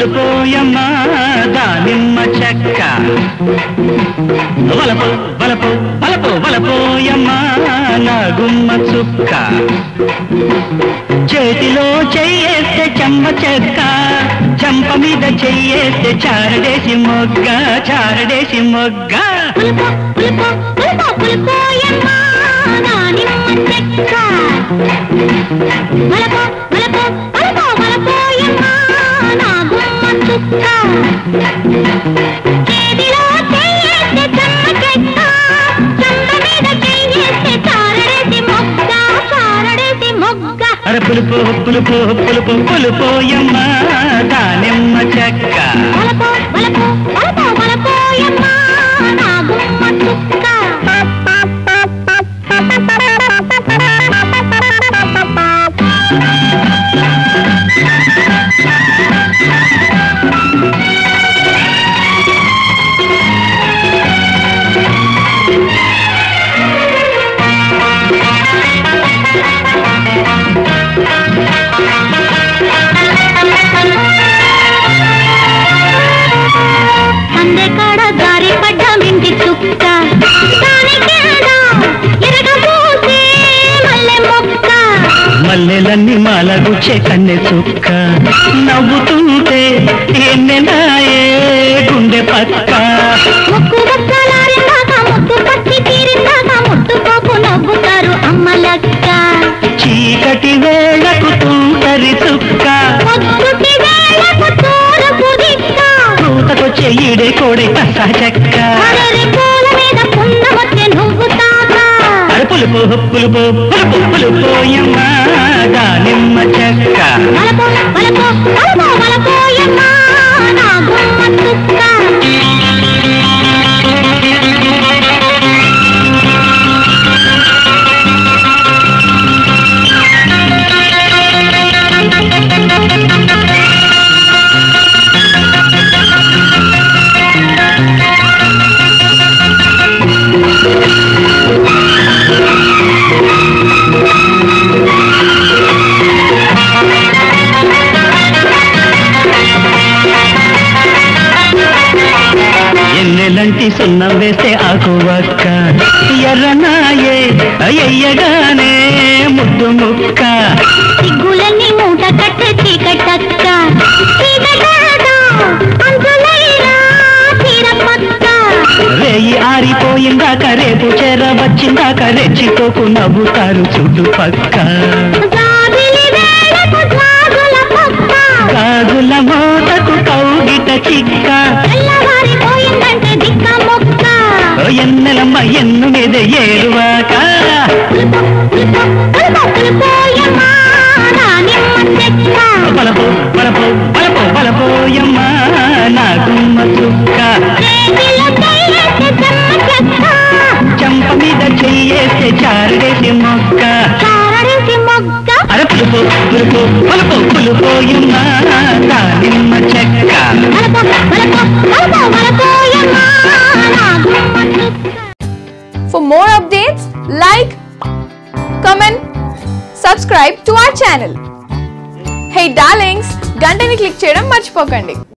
పులిపోయమ్మ దానిమ్మ చెక్క వలపు వలపు వలపు వలపోయమ్మ నా గుమ్మ చుక్క చేతిలో చెయ్యేస్తే చెమ్మ చెక్క చెంప మీద చెయ్యేస్తే చారడేసి మొగ్గ చారడేసి మొగ్గ పులుపు పులుపు పులుపు పులుపోయమ్మ దానిమ్మ చెక్క వలపు వలపు వలపు వలపోయమ్మ నా గుమ్మ చుక్క చేతిలో చెయ్యేస్తే చెమ్మ చెక్క చెమ్మ మీద చెయ్యేస్తే చారడేసి మొగ్గ చారడేసి మొగ్గ అర పులుపు పులుపు పులుపు పులుపోయమ్మ దానిమ్మ చెక్క వలపు వలపు వలపు వలపోయమ్మ నా గుమ్మ చుక్క సందే కాడ దారి పడ్డ మింటి చుక్క దానికేడా ఎరగబోసే మల్లె మొక్క మల్లెలన్నీ మాలగుచ్చే కన్నె చుక్క నవ్వుతుంటే ఎన్నెనాయే గుండె పక్క ముక్కు బొక్కలారిందాక ముద్దు పట్టి తీరిందాక ముట్టుకోకు నవ్వుతారు అమ్మలక్క చీకటి వేళకు తుంటరి చుక్క పొద్దుటి వేళకు తోరకు దిక్క పూతకొచ్చే ఈడే కోడే కసా చెక్క అరరి పూల మీద పున్నమొచ్చే నువ్వు తాక అరే పులుపు పులుపు పులుపు పులుపోయమ్మ దానిమ్మ చెక్క వలపు వలపు వలపు వలపోయమ్మ నా గుమ్మ చుక్క ఎన్నెలంటి సున్నం వేస్తే ఆకు ఒక్క ఎర్రనాయే అయ్యగానే ముద్దు ముక్క సిగ్గులన్నీ మూట కట్టే చీకటక్క చీకటాడా అంచులైనా చీర పక్క రేయి ఆరిపోయిందాక రేపు చెర వచ్చిందాక రెచ్చిపోకు నవ్వుతారు చుట్టుపక్క జాబిలి వేళకు జాగుల పక్క గాజుల మోతకు కౌగిట చిక్క తెల్లవారిపోయిందంటే దిక్క మొక్క ఓ ఎన్నెలమ్మ ఎన్ను మీద ఏరువాక పులుపు పులుపు పులుపు పులుపోయమ్మ దానిమ్మ చెక్క బలపో బలపో బలపో బలపోయమ్మ నా గుమ్మ చుక్క చేతిలో చెయ్యేస్తే చెమ్మ చెక్క చంప మీద చెయ్యేస్తే చారడేసి మొక్క చారడేసి మొగ్గ అర పులుపు పులుపు పులుపు పులుపోయమ్మ దానిమ్మ చెక్క వలపు వలపు వలపు వలపోయమ్మ నా గుమ్మ చుక్క For more updates, like, comment, subscribe to our channel. Hey darlings, గంటని click చేయడం మర్చిపోకండి